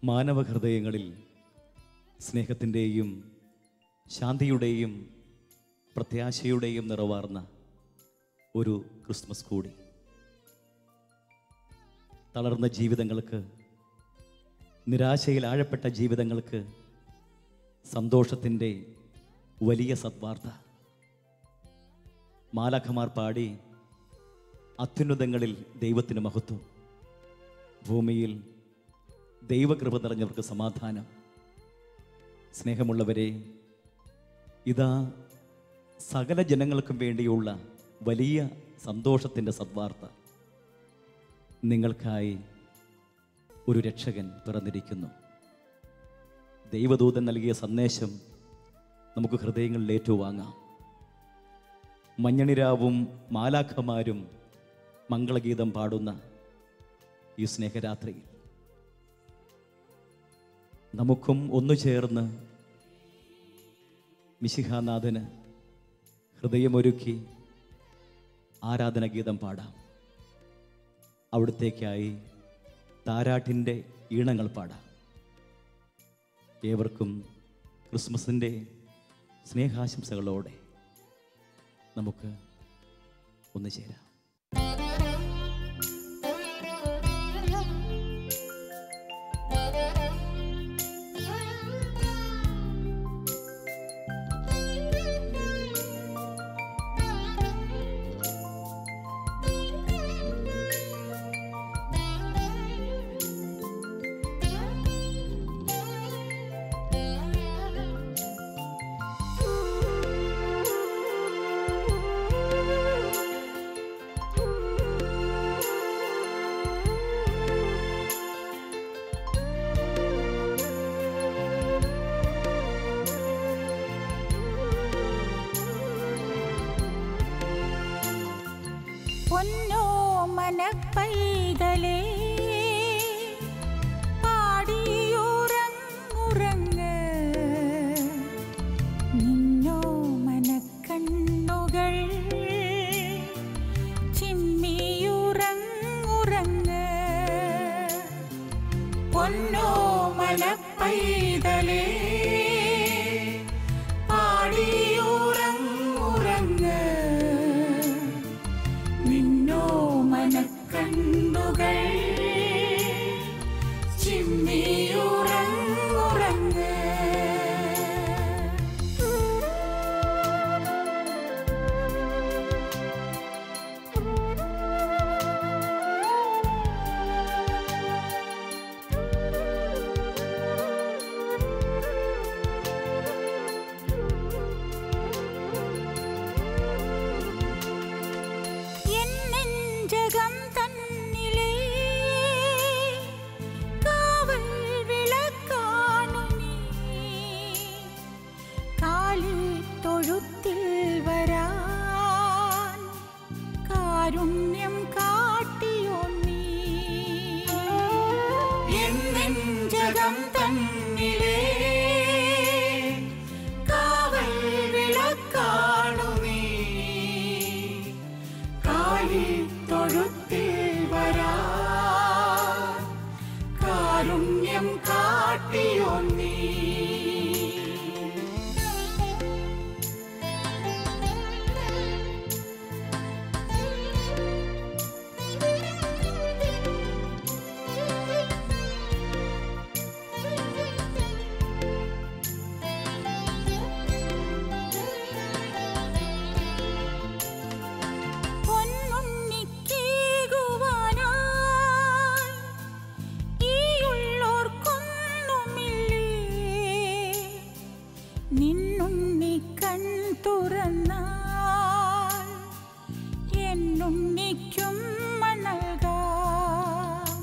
മാനവഹൃദയങ്ങളിൽ സ്നേഹത്തിൻ്റെയും ശാന്തിയുടെയും പ്രത്യാശയുടെയും നിറവാർന്ന ഒരു ക്രിസ്മസ് കൂടി തളർന്ന ജീവിതങ്ങൾക്ക് നിരാശയിൽ ആഴപ്പെട്ട ജീവിതങ്ങൾക്ക് സന്തോഷത്തിൻ്റെ വലിയ സദ്വാർത്ത മാലാഖമാർ പാടി അത്യുന്നതങ്ങളിൽ ദൈവത്തിന് മഹത്വം ഭൂമിയിൽ ദൈവകൃപ നിറഞ്ഞവർക്ക് സമാധാനം സ്നേഹമുള്ളവരെ ഇതാ സകല ജനങ്ങൾക്കും വേണ്ടിയുള്ള വലിയ സന്തോഷത്തിൻ്റെ സദ്വാർത്ത നിങ്ങൾക്കായി ഒരു രക്ഷകൻ പിറന്നിരിക്കുന്നു ദൈവദൂതൻ നൽകിയ സന്ദേശം നമുക്ക് ഹൃദയങ്ങളിൽ ഏറ്റുവാങ്ങാം മഞ്ഞണിരാവും മാലാഖമാരും മംഗളഗീതം പാടുന്ന ഈ സ്നേഹരാത്രിയിൽ നമുക്കും ഒന്നു ചേർന്ന് മിശിഹാനാഥന് ഹൃദയമൊരുക്കി ആരാധനഗീതം പാടാം അവിടത്തേക്കായി താരാട്ടിൻ്റെ ഈണങ്ങൾ പാടാം ഏവർക്കും ക്രിസ്മസിൻ്റെ സ്നേഹാശംസകളോടെ നമുക്ക് ഒന്ന് ചേരാം പൊന്നോ മനപ്പൈതലേ പാടിയുറങ്ങുറങ്ങ് നിന്നോ മനക്കണ്ണുകൾ ചിമ്മിയുറങ്ങുറങ്ങ് പൊന്നോ മനപ്പൈതലേ പാടിയുറങ്ങുറങ്ങ് നിന്നോ മനക്കണ്ണുകൾ ചിമ്മിയുറങ്ങുറങ്ങ് എൻ നെഞ്ചകം തന്നിലേ കാവൽ വിളക്കാണു നീ കാലിൽ തൊഴുത്തിൽ വരാൻ കാരുണ്യം കാട്ടിയോ നീ എൻ നെഞ്ചകം തന്നിലേ കാവൽ വിളക്കാണു നീ കാലി തൊഴുത്തിൽ വരാ കാരുണ്യം കാട്ടിയോ നീ പൊന്നുണ്ണിക്കേകുവാനായി ഈയുള്ളോർക്കൊന്നുമില്ലേ നിന്നുണ്ണി കൺ തുറന്നാൽ എന്നുണ്ണിക്കും നൽകാം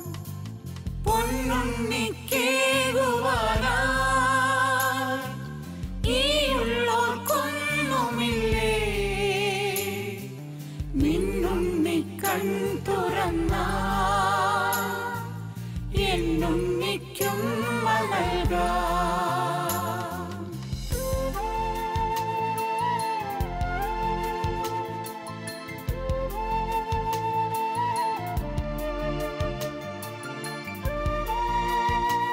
പൊന്നുണ്ണിക്കേകുവാനായി ഈയുള്ളോർക്കൊന്നുമില്ലേ നിന്നുണ്ണി കൺ തുറന്ന എന്നുണ്ണിക്കും നൽകാം ും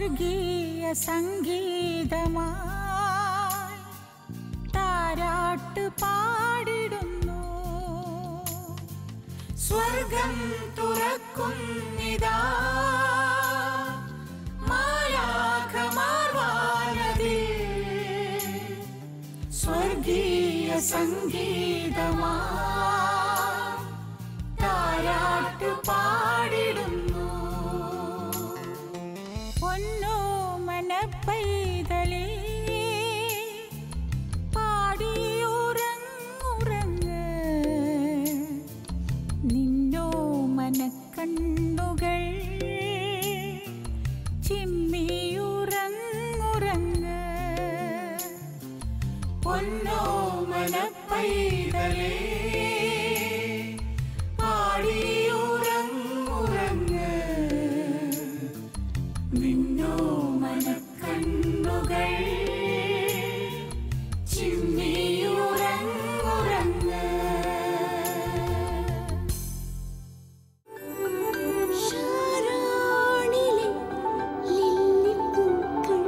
സ്വർഗീയ സംഗീതമായി താരാട്ട് പാടിടുന്നു സ്വർഗം തുറക്കുന്നിതാ മാലാഖമാർ വാനതിൽ സ്വർഗീയ സംഗീതമായി താരാട്ട് പാടിടുന്നു പൊന്നോ മനപ്പൈതലേ പാടിയുറങ്ങുറങ്ങ് നിന്നോ മനക്കണ്ണുകൾ ചിമ്മിയുറങ്ങുറങ്ങ് പൊന്നോ മനപ്പൈതലേ പാടിയുറങ്ങുറങ്ങ് നിന്നോ മനക്കണ്ണുകൾ ചിമ്മിയുറങ്ങുറങ്ങ് ഷാരോണിലെ ലില്ലിപ്പൂക്കൾ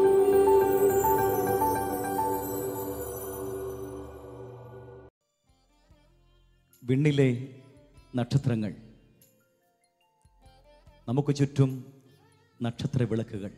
വിണ്ണിലെ നക്ഷത്രങ്ങൾ നമുക്ക് ചുറ്റും നക്ഷത്ര വിളക്കുകൾ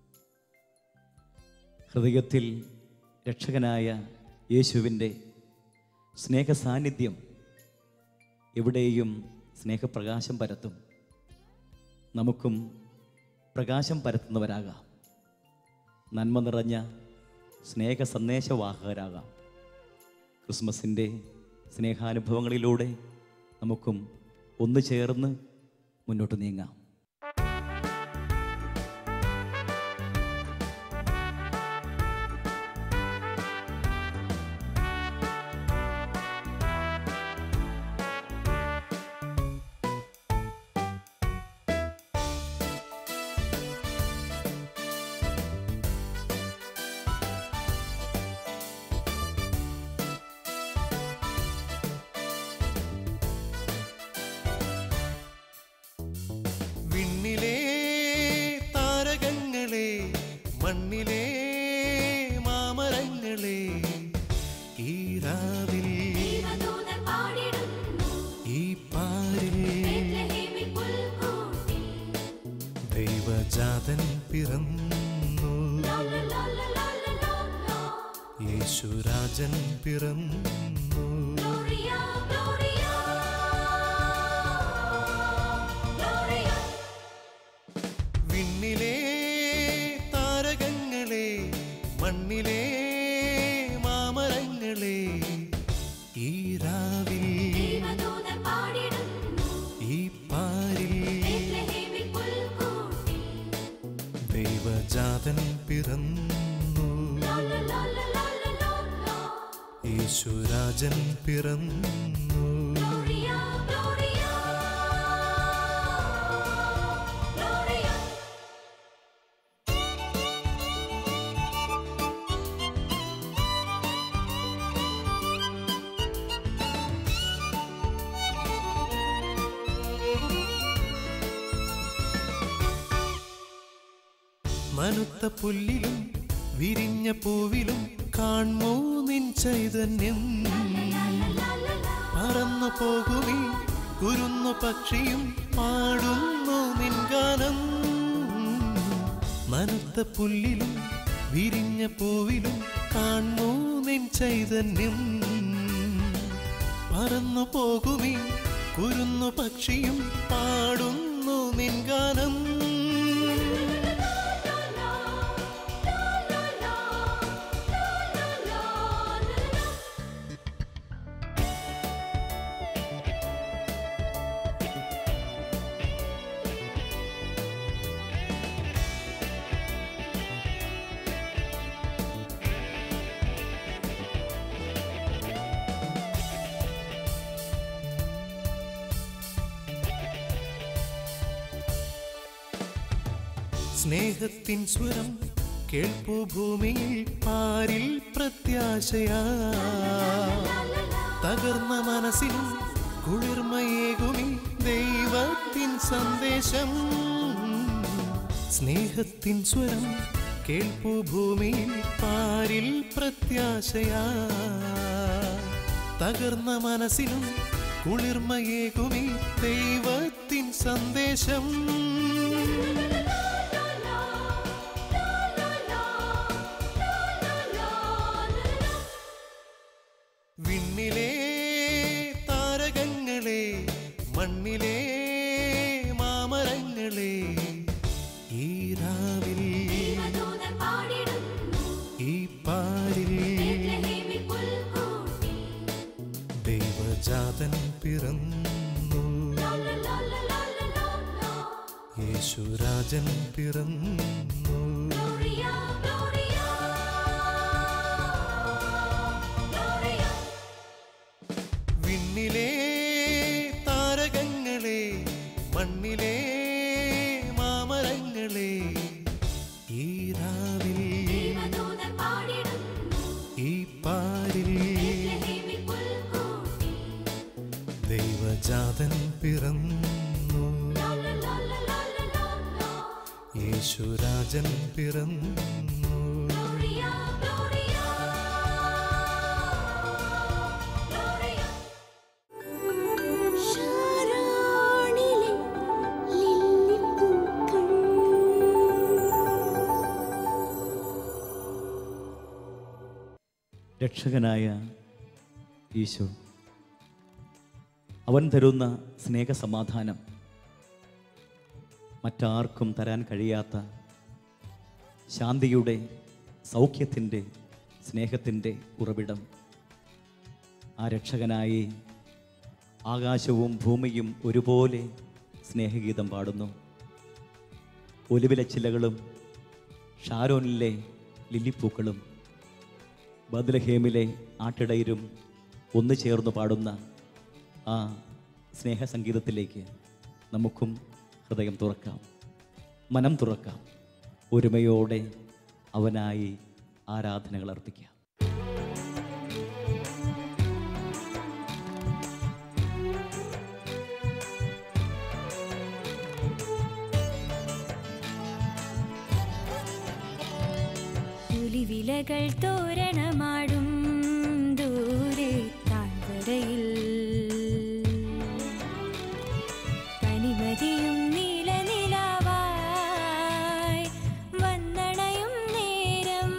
ഹൃദയത്തിൽ രക്ഷകനായ യേശുവിൻ്റെ സ്നേഹ സാന്നിധ്യം എവിടെയും സ്നേഹപ്രകാശം പരത്തും നമുക്കും പ്രകാശം പരത്തുന്നവരാകാം നന്മ നിറഞ്ഞ സ്നേഹ സന്ദേശവാഹകരാകാം ക്രിസ്മസിൻ്റെ സ്നേഹാനുഭവങ്ങളിലൂടെ നമുക്കും ഒന്ന് ചേർന്ന് മുന്നോട്ട് നീങ്ങാം വിണ്ണിലെ താരകങ്ങളെ മണ്ണിലെ മാമരങ്ങളെ ഈ രാവിൽ ദൈവദൂതൻ പാടിടുന്നു ഈ പാരിൽ ബേത്ലഹേമിൽ പുൽക്കൂട്ടിൽ ദൈവജാതൻ പിറന്നു ലലലലലലലോ. യേശുരാജൻ പിറന്നു Gloria, Gloria. Gloria. വിണ്ണിലെ താരകങ്ങളെ മണ്ണിലെ മാമരങ്ങളെ ഈ രാവിൽ ദൈവദൂതൻ പാടിടുന്നു ഈ പാരിൽ ബേത്ലഹേമിൽ പുൽക്കൂട്ടിൽ ദൈവജാതൻ പിറന്നു ലലലലലലലോ. യേശുരാജൻ പിറന്നു Gloria, Gloria. Gloria. മനുത്ത പുല്ലിലും വിരിഞ്ഞ പൂവിലും കാൺമോ നിൻ ചൈതന്യം പറന്നു പോകുമേ കുരുന്നു പക്ഷിയും പാടുന്നു നിൻ ഗാനം മനുത്ത പുല്ലിലും വിരിഞ്ഞ പൂവിലും കാൺമോ നിൻ ചൈതന്യം പറന്നു പോകുമേ കുരുന്നു പക്ഷിയും പാടുന്നു നിൻ ഗാനം സ്നേഹത്തിൻ സ്വരം കേൾപ്പു ഭൂമിയിൽ പാരിൽ പ്രത്യാശയാ തകർന്ന മനസ്സിലും കുളിർമയേകുമി ദൈവത്തിൻ സന്ദേശം സ്നേഹത്തിൻ സ്വരം കേൾപ്പു ഭൂമിയിൽ പാരിൽ പ്രത്യാശയാ തകർന്ന മനസ്സിലും കുളിർമയേകുമി ദൈവത്തിൻ സന്ദേശം വിണ്ണിലെ താരകങ്ങളെ മണ്ണിലെ മാമരങ്ങളെ ഈ രാവിൽ ദൂതൻ പാടിടുന്നു ഈ പാരിൽ ബേത്ലഹേമിൽ പുൽക്കൂട്ടിൽ. ദൈവജാതൻ പിറന്നു ലാലാലാലാലാലാ. യേശുരാജൻ പിറന്നു Gloria, Gloria. Gloria. വിണ്ണിലെ താരകങ്ങളെ മണ്ണിലെ മാമരങ്ങളെ ഈ രാവിൽ ദൂതൻ പാടിടുന്നു ഈ പാരിൽ ബേത്ലഹേമിൽ പുൽക്കൂട്ടിൽ. ദൈവജാതൻ പിറന്നു ലാലാലാലാലാലാ. യേശുരാജൻ പിറന്നു Gloria, Gloria. Gloria. ഷാരോണിലെ ലില്ലിപ്പൂക്കൾ രക്ഷകനായ ഈശോ അവൻ തരുന്ന സ്നേഹസമാധാനം മറ്റാർക്കും തരാൻ കഴിയാത്ത ശാന്തിയുടെ സൗഖ്യത്തിൻ്റെ സ്നേഹത്തിൻ്റെ ഉറവിടം ആ രക്ഷകനായി ആകാശവും ഭൂമിയും ഒരുപോലെ സ്നേഹഗീതം പാടുന്നു ഒലിവിലെ ചിലകളും ഷാരോനിലെ ലില്ലിപ്പൂക്കളും ബദ്ലഹേമിലെ ആട്ടിടയരും ഒന്നു ചേർന്ന് പാടുന്ന ആ സ്നേഹസംഗീതത്തിലേക്ക് നമുക്കും ഹൃദയം തുറക്കാം മനം തുറക്കാം ഒരുമയോടെ അവനായി ആരാധനകൾ അർപ്പിക്കാം പുലിവിലകൾ തോരണമാടും ദൂരെ താഴ്വരയിൽ പനിമതിയും നീലനിലാവായി വന്നണയും നേരം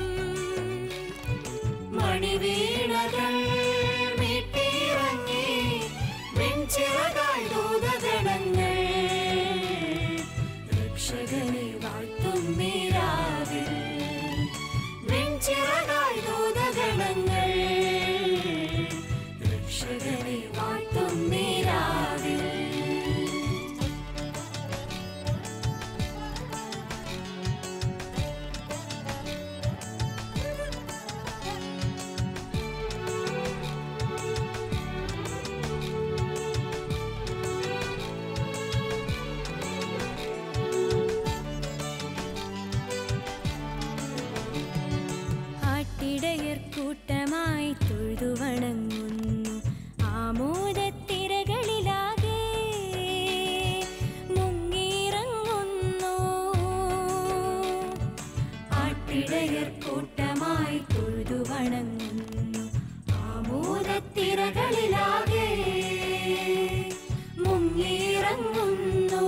മണിവീണകൾ മീട്ടിറങ്ങി വെഞ്ചിറകായി ദൂതഗണങ്ങൾ രക്ഷകനെ വാഴ്ത്തും നീരാവിൽ വെഞ്ചിറകായി ദൂതഗണങ്ങൾ രക്ഷകനെ വാഴ്ത്തും നീരാവിൽ ആട്ടിടയർ കൂട്ടമായി തൊഴുതു വണങ്ങുന്നു ആമോദത്തിരകളിലാകെ മുങ്ങിയിറങ്ങുന്നു ആട്ടിടയർ കൂട്ടമായി തൊഴുതു വണങ്ങുന്നു ആമോദത്തിരകളിലാകെ മുങ്ങിയിറങ്ങുന്നു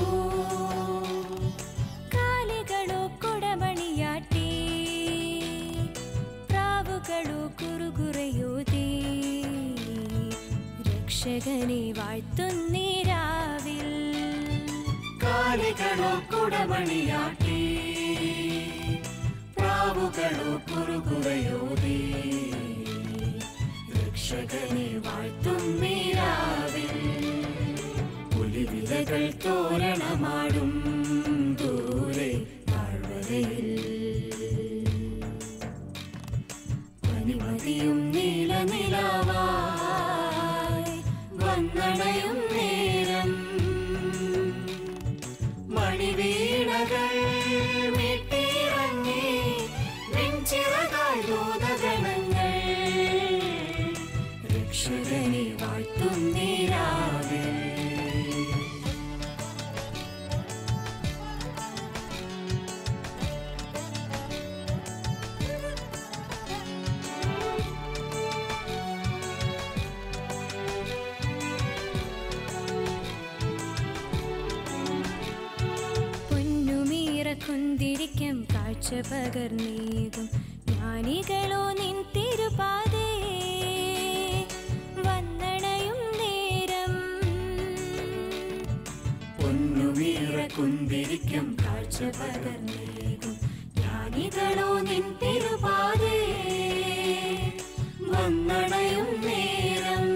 കാലുകളോ കൊടമണിയാട്ടി പ്രാവുകളോ കുറുകുറയോതേ രക്ഷകനെ വാഴ്ത്തുന്നീരാവിൽ കാലികളോ കുടമണിയാട്ടി പ്രാവുകളോ കുറുകുറയോതി രക്ഷകനെ വാഴ്ത്തും നീരാവിൽ പുലിവിലകൾ തോരണമാടും ദൂരെ താഴ്വരയിൽ പനിമതിയും നീലനിലാവായി വന്നണയും നേരം മണിവീണകൾ മീട്ടിറങ്ങി വെഞ്ചിറകായി ദൂതഗണങ്ങൾ രക്ഷകനെ വാഴ്ത്തും നീരാവിൽ കാഴ്ച പകർന്നേകും ജ്ഞാനികളോ നിൻ തിരുപാതേ വന്നണയും നേരം പൊന്നുവീറ കുന്തിരിക്കും കാഴ്ച പകർന്നേകും ജ്ഞാനികളോ നിൻ തിരുപാതേ വന്നണയും നേരം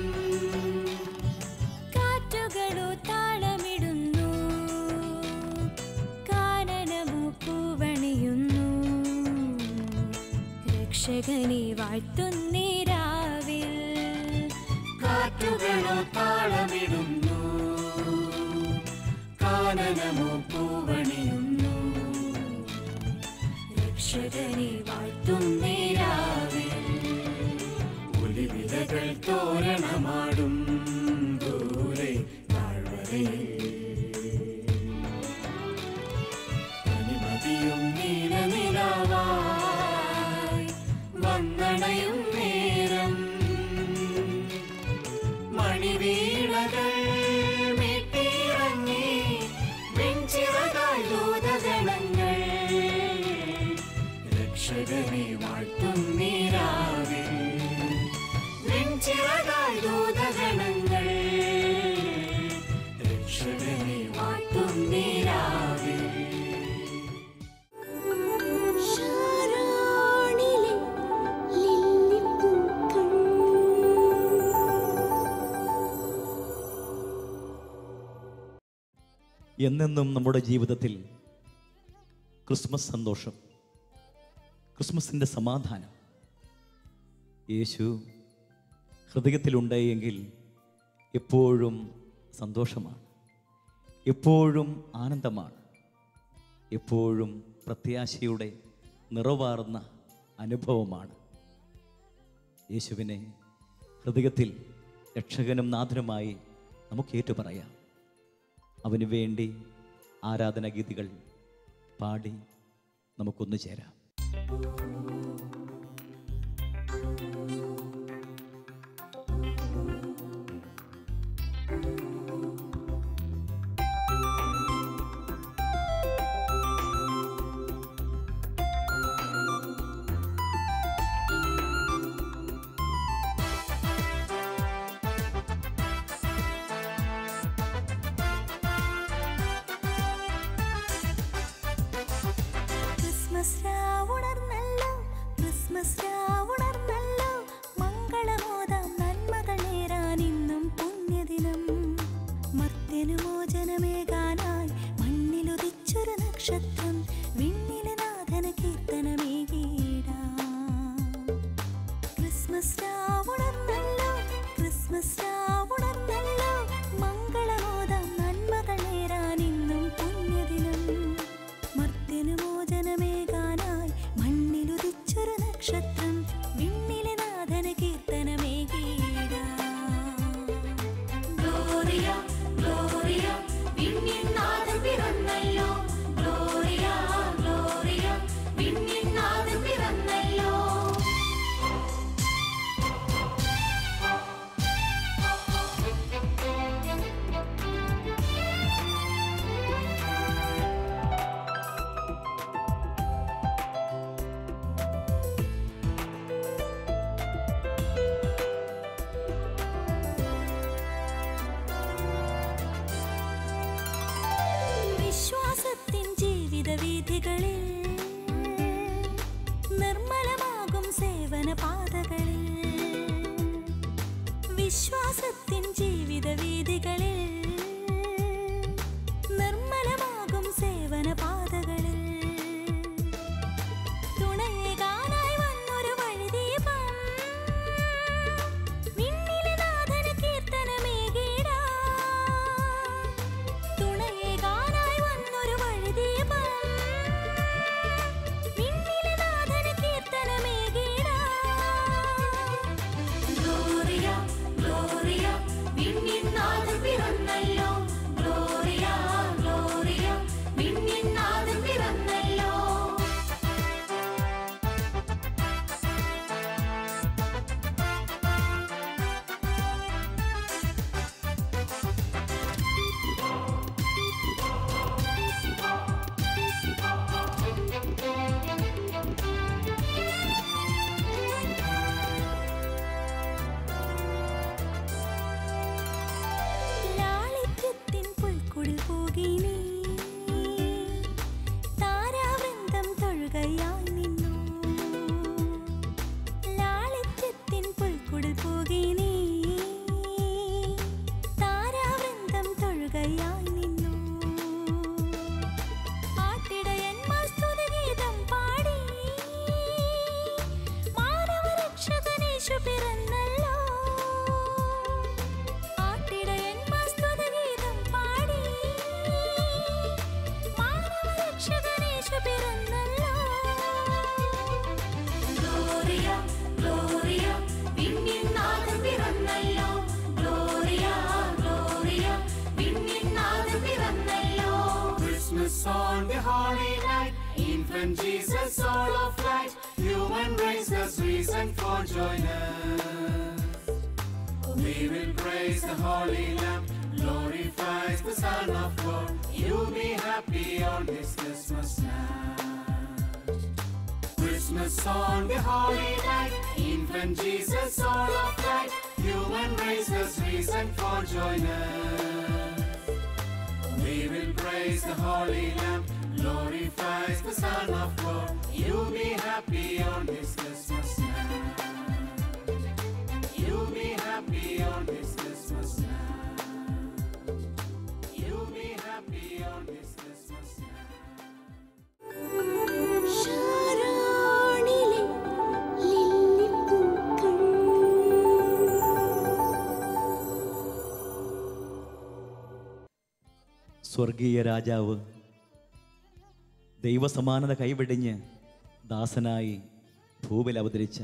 കാറ്റുകളോ താളമിടുന്നു കാനനമോ പൂവണിയുന്നു രക്ഷകനെ വാഴ്ത്തുന്നീരാവിൽ കാറ്റുകളോ താളമിടുന്നു കാനനമോ പൂവണിയുന്നു രക്ഷകനെ വാഴ്ത്തുന്നേരാവേ ഒലിവിലകൾ തോരണമാടും ദൂരെ താഴ്വരയിൽ അനുമതിയും നീലനിലാവായി വന്നണയും നേരം മണിവീണകൾ മീട്ടിയിറങ്ങി വെഞ്ചിറകായി ദൂതഗണങ്ങൾ രക്ഷകനെ വാഴ്ത്തും നീരാവേ വെഞ്ചിറകായി ദൂതഗണങ്ങൾ രക്ഷകനെ വാഴ്ത്തും നീരാവേ ഷാരോണിലെ ലില്ലിപ്പൂക്കൾ എന്നെന്നും നമ്മുടെ ജീവിതത്തിൽ ക്രിസ്മസ് സന്തോഷം ക്രിസ്മസിൻ്റെ സമാധാനം യേശു ഹൃദയത്തിലുണ്ട് എങ്കിൽ എപ്പോഴും സന്തോഷമാണ് എപ്പോഴും ആനന്ദമാണ് എപ്പോഴും പ്രത്യാശയുടെ നിറവാർന്ന അനുഭവമാണ് യേശുവിനെ ഹൃദയത്തിൽ രക്ഷകനും നാഥനുമായി നമുക്ക് ഏറ്റുപറയാം അവന് വേണ്ടി ആരാധനാഗീതികൾ പാടി നമുക്കൊന്നു ചേരാം ക്രിസ്മസ് രാവുണർന്നല്ലോ ക്രിസ്മസ് രാവുണർന്നല്ലോ മംഗളമോദാം നന്മകൾ നേരാൻ ഇന്നും പുണ്യദിനം മർത്യനു മോചനമേകാനായി മണ്ണിലുദിച്ചൊരു നക്ഷത്രം വിണ്ണിലെ നാഥന കീർത്തനമേകീടാം ക്രിസ്മസ് രാവുണർന്നല്ലോ ക്രിസ്മസ് രാവുണർന്നല്ലോ മംഗളമോദാം നന്മകൾ നേരാൻ ഇന്നും പുണ്യദിനം മർത്യനു മോചനമേകാനായി മണ്ണിലുദിച്ചൊരു നക്ഷത്രം വിണ്ണിലെ നാഥന കീർത്തനമേകീടാം ഗ്ലോറിയ ഗ്ലോറിയ വിണ്ണിൻ നാഥൻ പിറന്നല്ലോ gloria on the holy night. Infant Jesus, soul of light. Human race has reason for joyness. We will praise the Holy Lamb, glorifies the Son of God. You be happy on this Christmas night. Christmas on the holy night, infant Jesus, soul of light. Human race has reason for joyness. We will praise the Holy Lamb, glorifies the Son of God. You be happy on this Christmas night. You be happy on this Christmas night. You be happy on this Christmas night. ഷാരോണിലെ ലില്ലിപ്പൂക്കൾ സ്വർഗീയ രാജാവ് ദൈവസമാനത കൈവെടിഞ്ഞ് ദാസനായി ഭൂവിൽ അവതരിച്ച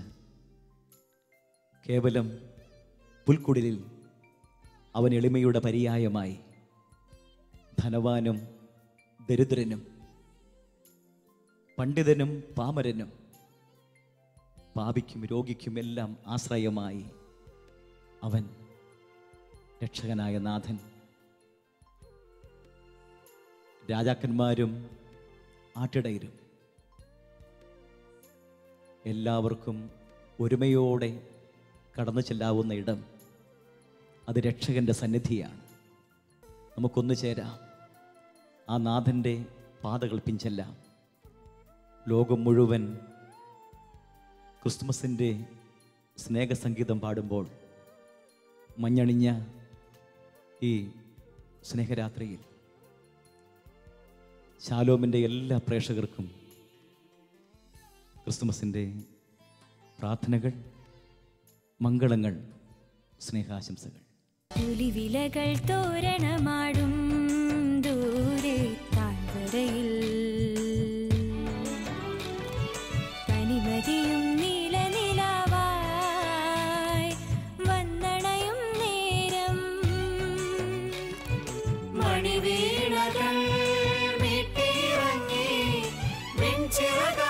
കേവലം പുൽക്കുടിലിൽ അവൻ എളിമയുടെ പര്യായമായി ധനവാനും ദരിദ്രനും പണ്ഡിതനും പാമരനും പാപിക്കും രോഗിക്കും എല്ലാം ആശ്രയമായി അവൻ രക്ഷകനായ നാഥൻ രാജാക്കന്മാരും ആട്ടിടയരും എല്ലാവർക്കും ഒരുമയോടെ കടന്നു ചെല്ലാവുന്ന ഇടം അത് രക്ഷകന്റെ സന്നിധിയാണ് നമുക്കൊന്നു ചേരാം ആ നാഥൻ്റെ പാതകൾ പിഞ്ചെല്ലാം ലോകം മുഴുവൻ ക്രിസ്തുമസിൻ്റെ സ്നേഹസംഗീതം പാടുമ്പോൾ മഞ്ഞണിഞ്ഞ ഈ സ്നേഹരാത്രിയിൽ ശാലോമിൻ്റെ എല്ലാ പ്രേക്ഷകർക്കും ക്രിസ്തുമസിൻ്റെ പ്രാർത്ഥനകൾ മംഗളങ്ങൾ സ്നേഹാശംസകൾ പുലിവിലകൾ തോരണമാടും ദൂരെ താഴ്വരയിൽ തനിമതിയും നീലനിലാവായി വന്നണയും നേരം മണിവീണകൾ മീട്ടിറങ്ങി വെഞ്ചിറക